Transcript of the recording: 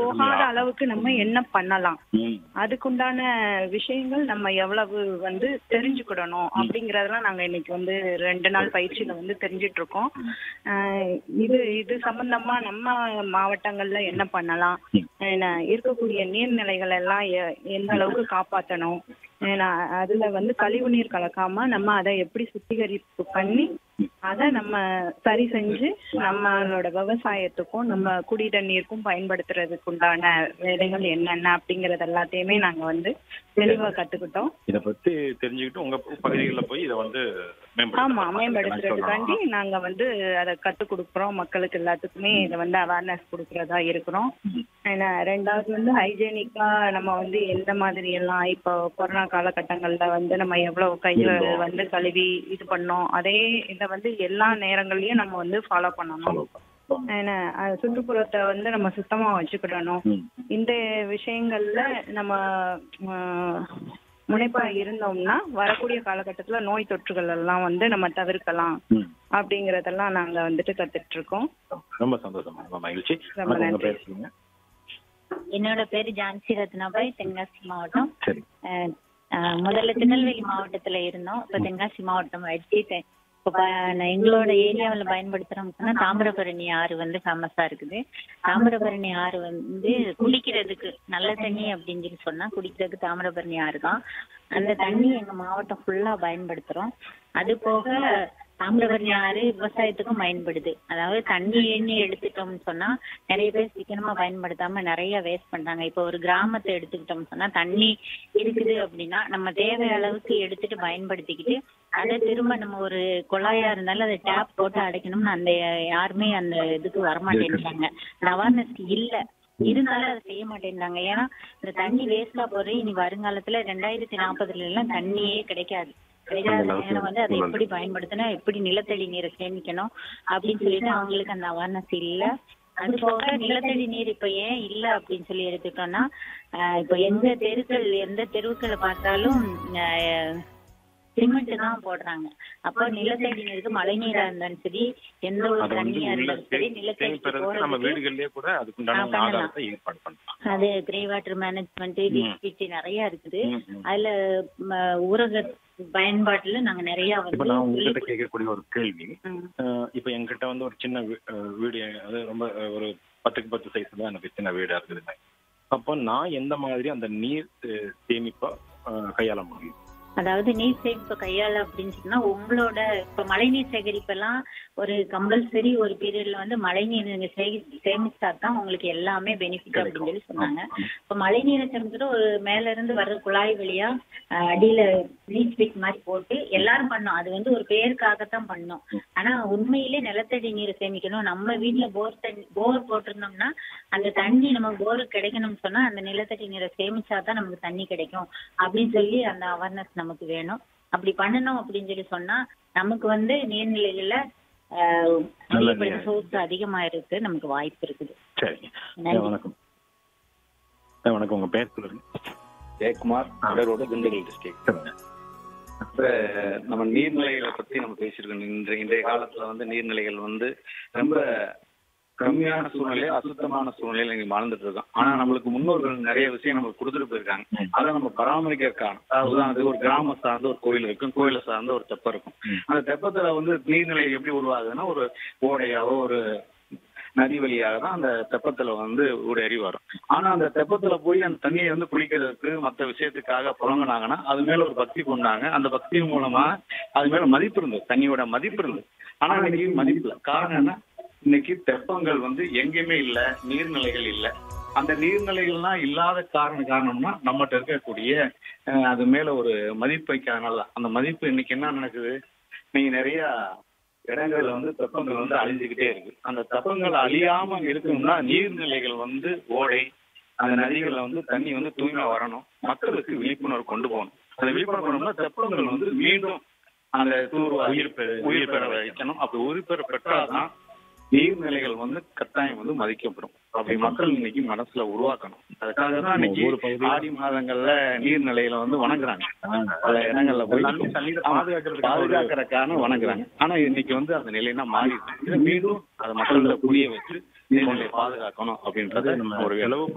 போகாத அளவுக்கு நம்ம என்ன பண்ணலாம் ம். அதுக்குண்டான விஷயங்கள் நம்ம எவ்வளவு வந்து தெரிஞ்சுக்கிடணும் அப்படிங்கறதெல்லாம் நாங்க இன்னைக்கு வந்து ரெண்டு நாள் பயிற்சியில வந்து தெரிஞ்சிட்டு இருக்கோம் ஆஹ் இது இது சம்பந்தமா நம்ம மாவட்டங்கள்ல என்ன பண்ணலாம் ஏன்னா, இருக்கக்கூடிய நீர்நிலைகள் எல்லாம் எ- எந்த அளவுக்கு காப்பாத்தணும் ஏன்னா, அதுல வந்து கழிவு நீர் கலக்காம நம்ம அதை எப்படி சுத்திகரிப்பு பண்ணி அதை நம்ம சரி செஞ்சு நம்மளோட விவசாயத்துக்கும் நம்ம குடி தண்ணீருக்கும் பயன்படுத்துறதுக்கு உண்டான வேலைகள் என்னென்ன அப்படிங்கறது எல்லாத்தையுமே நாங்க வந்து தெளிவா கத்துக்கிட்டோம் இத பத்தி தெரிஞ்சுக்கிட்டு உங்க பகுதிகளில் போய் இதை வந்து ஆமா மேம்படுத்தலாம். மேம்படுத்துறதுக்காண்டி நாங்க வந்து அதை கத்து கொடுக்குறோம் மக்களுக்கு எல்லாத்துக்குமே இதை வந்து அவேர்னஸ் கொடுக்கறதா இருக்கிறோம் ஏன்னா ரெண்டாவது வந்து ஹைஜீனிக்கா நம்ம வந்து எந்த மாதிரி எல்லாம் இப்போ கொரோனா காலகட்டங்கள்ல வந்து நம்ம எவ்வளவு கையை வந்து கழுவி இது பண்ணோம் அதே இதை வந்து எல்லா நேரங்கள்லயும் நம்ம வந்து ஃபாலோ பண்ணணும் ஏன்னா அது சுற்றுப்புறத்தை வந்து நம்ம சுத்தமா வச்சுக்கிடணும் ம். இந்த விஷயங்கள்ல நம்ம ஆஹ், முனைப்பா இருந்தோம்னா வரக்கூடிய காலகட்டத்துல நோய் தொற்றுகள் எல்லாம் வந்து நம்ம தவிர்க்கலாம் ம். அப்படிங்கறதெல்லாம் நாங்க வந்துட்டு கத்துட்டு இருக்கோம் ரொம்ப சந்தோஷம் ரொம்ப மகிழ்ச்சி ரொம்ப வணக்கம், உங்க நன்றி. பேர் சொல்லுங்க என்னோட பேரு ஜான்சி ரத்னாபாய் தென்காசி மாவட்டம் சரி அஹ், அஹ், முதல்ல திருநெல்வேலி மாவட்டத்துல இருந்தோம் இப்ப தென்காசி மாவட்டம் ஆயிடுச்சு தெ- இப்ப ப- நான் எங்களோட ஏரியாவுல பயன்படுத்துறோம்னா தாமிரபரணி ஆறு வந்து ஃபேமஸா இருக்குது தாமிரபரணி ஆறு வந்து குடிக்கிறதுக்கு நல்ல தண்ணி அப்படின்னு சொல்லி சொன்னா குடிக்கிறதுக்கு தாமிரபரணி ஆறு தான் அந்த தண்ணி எங்க மாவட்டம் ஃபுல்லா பயன்படுத்துறோம் அது போக தாமிரபரணி ஆறு விவசாயத்துக்கும் பயன்படுது அதாவது தண்ணி எண்ணி எடுத்துட்டோம்னு சொன்னா நிறைய பேர் சீக்கிரமா பயன்படுத்தாம நிறைய வேஸ்ட் பண்றாங்க இப்போ ஒரு கிராமத்தை எடுத்துக்கிட்டோம்னு சொன்னா தண்ணி இருக்குது அப்படின்னா நம்ம தேவை அளவுக்கு எடுத்துட்டு பயன்படுத்திக்கிட்டு அதை திரும்ப நம்ம ஒரு குழாயா இருந்தாலும் அதை டேப் போட்டு அடைக்கணும்னு அந்த யாருமே அந்த இதுக்கு வரமாட்டேன்றாங்க அந்த அவேர்னஸ் இல்ல இருந்தாலும் அதை செய்ய மாட்டேன்றாங்க ஏன்னா இந்த தண்ணி வேஸ்டா போறது இனி வருங்காலத்துல ரெண்டாயிரத்தி நாற்பதுல எல்லாம் தண்ணியே கிடைக்காது கிடைக்காத நேரம் வந்து அதை எப்படி பயன்படுத்தணும் எப்படி நிலத்தடி நீரை சேமிக்கணும் அப்படின்னு சொல்லிட்டு அவங்களுக்கு அந்த அவேர்னஸ் இல்ல அது போக நிலத்தடி நீர் இப்ப ஏன் இல்ல அப்படின்னு சொல்லி எடுத்துட்டோம்னா ஆஹ் இப்ப எந்த தெருக்கள் எந்த தெருவுக்களை பார்த்தாலும் சிமெண்ட் தான் போடுறாங்க அப்ப நிலத்தடி நீருக்கு மழை நீரா இருந்தாலும் சரி எந்த ஒரு அதை வந்து தண்ணியா உள்ள இருந்தாலும் சரி சேமி- நிலத்தடிக்கு சேமிப்பதற்கு நம்ம போறதுக்கு வீடுகள்லயே கூட அதுக்குண்டான ஆ, பண்ணலாம். ஆதாரத்தை ஏற்பாடு பண்ணலாம் அது கிரே வாட்டர் மேனேஜ்மெண்ட் டிஸ்பிடி நிறைய இருக்குது ம், ம். அதுல ம, ஊரக பயன்பாட்டுல நாங்க நிறைய இப்ப வந்து நான் உங்ககிட்ட கேட்கக்கூடிய ஒரு கேள்வி ம். அஹ் இப்ப என்கிட்ட வந்து ஒரு சின்ன வீ- அஹ் வீடு அது ரொம்ப அஹ், ஒரு பத்துக்கு பத்து சைஸ் தான் எனக்கு சின்ன வீடா இருக்குதுங்க அப்போ நான் எந்த மாதிரி அந்த நீர் அஹ், சேமிப்பா அஹ், கையாள முடியும் அதாவது நீர் சேமிப்பு கையாள அப்படின்னு சொன்னா உங்களோட இப்ப மழைநீர் சேகரிப்பெல்லாம் ஒரு கம்பல்சரி ஒரு பீரியட்ல வந்து மழைநீர் நீங்க சேகி சேமிச்சா தான் உங்களுக்கு எல்லாமே பெனிஃபிட் அப்படின்னு சொல்லி சொன்னாங்க இப்ப மழைநீரை சேமிச்சுட்டு ஒரு மேல இருந்து வர்ற குழாய் வழியா அஹ், அடியில ப்ளீச் பிட் மாதிரி போட்டு எல்லாரும் பண்ணோம் அது வந்து ஒரு பேருக்காகத்தான் பண்ணோம் ஆனா உண்மையிலே நிலத்தடி நீரை சேமிக்கணும் நம்ம வீட்ல போர் தண்ணி போர் போட்டிருந்தோம்னா அந்த தண்ணி நம்ம போருக்கு கிடைக்கணும்னு சொன்னா அந்த நிலத்தடி நீரை சேமிச்சா தான் நமக்கு தண்ணி கிடைக்கும் அப்படின்னு சொல்லி அந்த அவேர்னஸ் நமக்கு வேணும் அப்படி பண்ணணும் அப்படின்னு சொல்லி சொன்னா நமக்கு வந்து நீர்நிலைகள்ல நல்ல சோர்ஸ் அதிகமா இருக்கு நமக்கு வாய்ப்பு இருக்குது சரிங்க நன்றி. அஹ், வணக்கம் அஹ், வணக்கம் உங்க பேர் சொல்லுங்க ஜெயக்குமார் கடலோட திண்டுக்கல் டிஸ்ட்ரிக்ட் சொல்லுங்க இப்ப நம்ம நீர்நிலைகளை பத்தி நம்ம பேசியிருக்கோம் இன்றைய இன்றைய காலத்துல வந்து நீர்நிலைகள் வந்து ரொம்ப கம்மியான சூழ்நிலை அசுத்தமான சூழ்நிலையில இங்க வாழ்ந்துட்டு இருக்கோம் ஆனா நம்மளுக்கு முன்னோர்கள் நிறைய விஷயம் நமக்கு கொடுத்துட்டு போயிருக்காங்க அதை நம்ம பராமரிக்க காணும் உதாரணத்துக்கு ஒரு கிராமம் சார்ந்த ஒரு கோயில் இருக்கும் கோயிலை சார்ந்த ஒரு தெப்பம் இருக்கும் அந்த தெப்பத்துல வந்து நீர்நிலை எப்படி உருவாகுதுன்னா ஒரு ஓடையாவோ ஒரு நதி வழியாக தான் அந்த தெப்பத்துல வந்து ஊடேறி வரும் ஆனா அந்த தெப்பத்துல போய் அந்த தண்ணியை வந்து குளிக்கிறதுக்கு மத்த விஷயத்துக்காக புழங்கினாங்கன்னா அது மேல ஒரு பக்தி கொண்டாங்க அந்த பக்தியின் மூலமா அது மேல மதிப்பு இருந்தது தண்ணியோட மதிப்பு இருந்தது ஆனா இன்னைக்கு மதிப்பு இல்லை காரணம் என்ன இன்னைக்கு தெப்பங்கள் வந்து எங்கேயுமே இல்ல நீர்நிலைகள் இல்ல அந்த நீர்நிலைகள்லாம் இல்லாத காரணம் காரணம்னா நம்மகிட்ட இருக்கக்கூடிய அஹ், அது மேல ஒரு மதிப்பு வைக்காதனால தான். அந்த மதிப்பு இன்னைக்கு என்ன நடக்குது நீங்க நிறைய இடங்கள்ல வந்து தெப்பங்கள் வந்து அழிஞ்சுக்கிட்டே இருக்கு அந்த தெப்பங்கள் அழியாம இருக்கணும்னா நீர்நிலைகள் வந்து ஓடை அந்த நதிகள்ல வந்து தண்ணி வந்து தூய்மை வரணும் மக்களுக்கு விழிப்புணர்வு கொண்டு போகணும் அந்த விழிப்புணர்வு கொண்டு போனா தெப்பங்கள் வந்து மீண்டும் அந்த தூர்வா உயிர் பெற உயிர் பெற வைக்கணும் அப்படி உயிர் பெற பெற்றாதான் நீர்நிலைகள் வந்து கட்டாயம் வந்து மதிக்கப்படும் அப்படி மக்கள் இன்னைக்கு மனசுல உருவாக்கணும் அதுக்காக தான் இன்னைக்கு ஒவ்வொரு பகுதியிலும் ஆடி மாதங்கள்ல நீர்நிலைகளை வந்து வணங்குறாங்க பல இடங்கள்ல போய் தண்ணி- தண்ணீரை ஆமா, பாதுகாக்கிறதுக்காக ஒரு- பாதுகாக்கிறதுக்கான வணங்குறாங்க ஆனா இன்னைக்கு வந்து அந்த நிலைனா மாறி இருக்கு. இதை மீண்டும் அதை மக்கள்கிட்ட புரிய வச்சு நீர்நிலையை பாதுகாக்கணும் அப்படின்றத நம்ம ஒரு செலவு